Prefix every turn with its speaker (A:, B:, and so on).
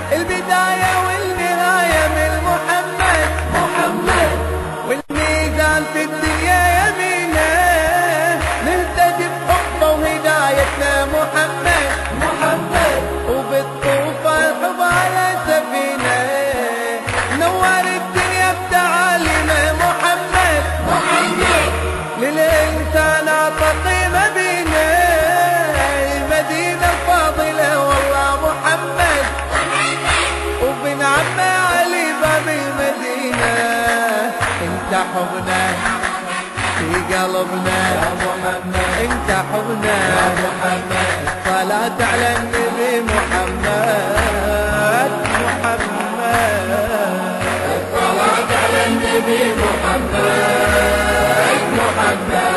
A: البداية والنهاية من محمد محمد والميزان في الدنيا يمينه نهتدي بحبه وهدايتنا محمد محمد وبالطوف الحب على سفينة نور الدنيا بتعاليمه محمد محمد للإنسان أعطى قيمة بينا المدينة الفاضلة والله محمد وبن عمه علي باب المدينة انت حبنا في قلبنا يا محمد انت حبنا يا محمد الصلاة على النبي محمد محمد الصلاة على النبي محمد محمد